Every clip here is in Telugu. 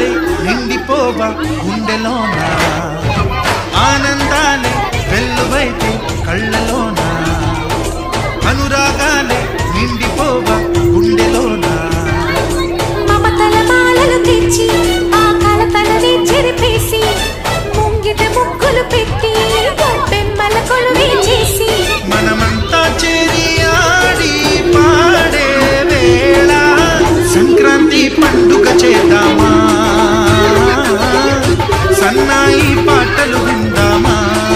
ఆనందాలే నిండిపోవా గుండెలోన ఆనందాలే వెల్లువైతే కళ్ళలోన అనురాగాలే నిండిపోవా గుండెలోన మమతల మాలలు తెచ్చి ఆ కలతలని చెరిపేసి ముంగిట ముగ్గులు పెట్టి బెమ్మల కొలువే చేసి మనమంతా చేరి ఆడి పాడే వేళ సంక్రాంతి పండుగ చేద్దామా సన్నాయి పాటలు విందామా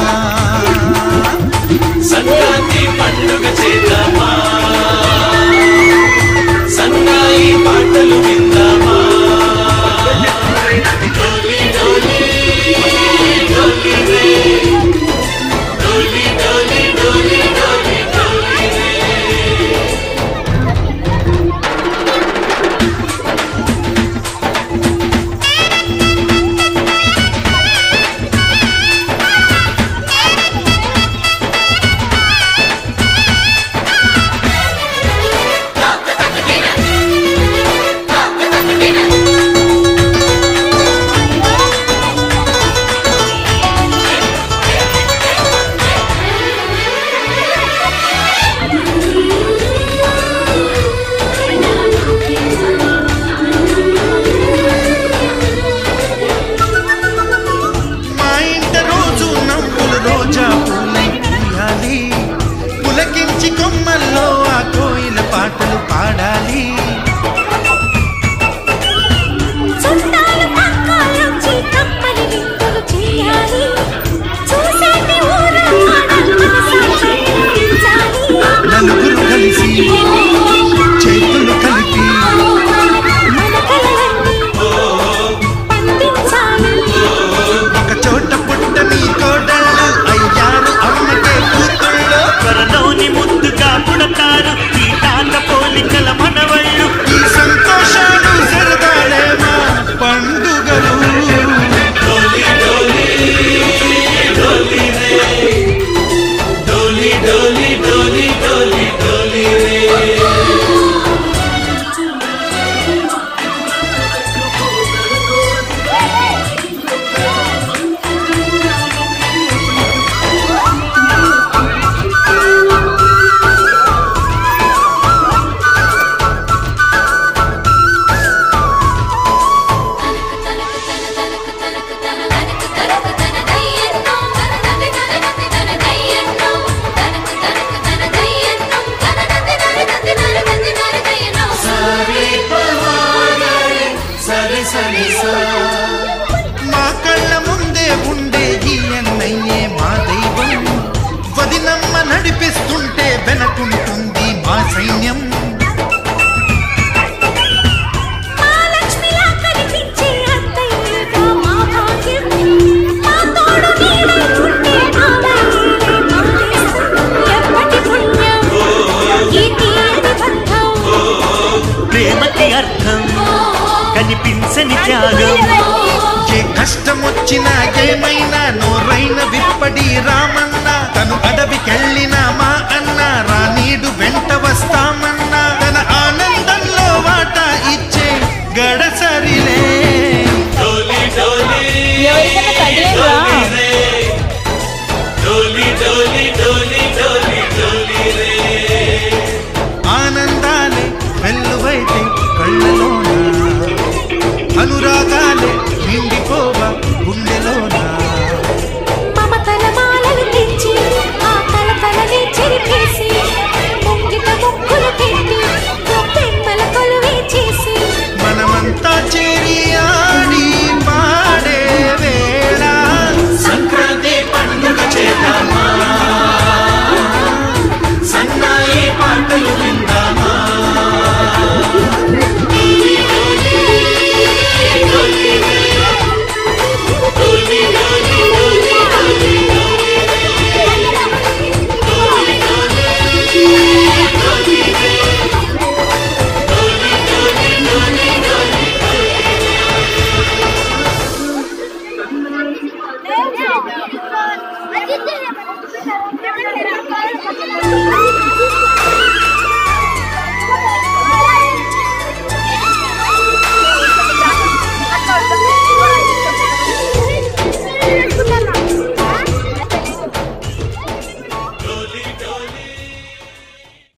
సంక్రాంతి పండుగ చేద్దామా సన్నాయి పాటలు విందామా డోలి డోలి డోలి రే డోలి డోలి డోలి డోలి డోలి రే మా ఇంట రోజు నవ్వులు రోజా పూలై పూయాలి పులకించి కొమ్మల్లో ఆ కోయిల పాటలు పాడాలి చుట్టాలు పక్కాలొచ్చి కమ్మని విందులు చేయాలి చూసేటి ఊరు మనసాక్షి పూజించాలి. నలుగురు కలిసి చేతులు కలిపి మన కలలన్నీ పండించాలి ఒక చోట పుట్టని కోడళ్ళు అయ్యారు అమ్మకే కూతుళ్ళు త్వరలోని ముద్దుగా పుడతారు ఈ తాత పోలికల మనవళ్ళు ఈ సంతోషాలు సరదాలేమా పండుగలు డోలి డోలి డోలి రే డోలి డోలి డోలి డోలి డోలి రే సరి సరి సా మా కళ్ళ ముందే ఉండే ఈ అన్నయ్యే మా దైవం వదినమ్మ నడిపిస్తుంటే వెనకుంటుంది మా సైన్యం మహాలక్ష్మిలా కనిపించే అత్తయ్యగా మా భాగ్యం. మా తోడు నీడై ఉండే ఆలయాలే మా దేశం. ఎప్పటి పుణ్యం ఈ తీయని బంధం. ప్రేమకి అర్థం కనిపించని త్యాగం ఏ కష్టం వచ్చినా ఏమైనా నోరైన విప్పడి రామన్న తను అడవికెళ్ళిన మా అన్న రానీడు వెంట వస్తామన్న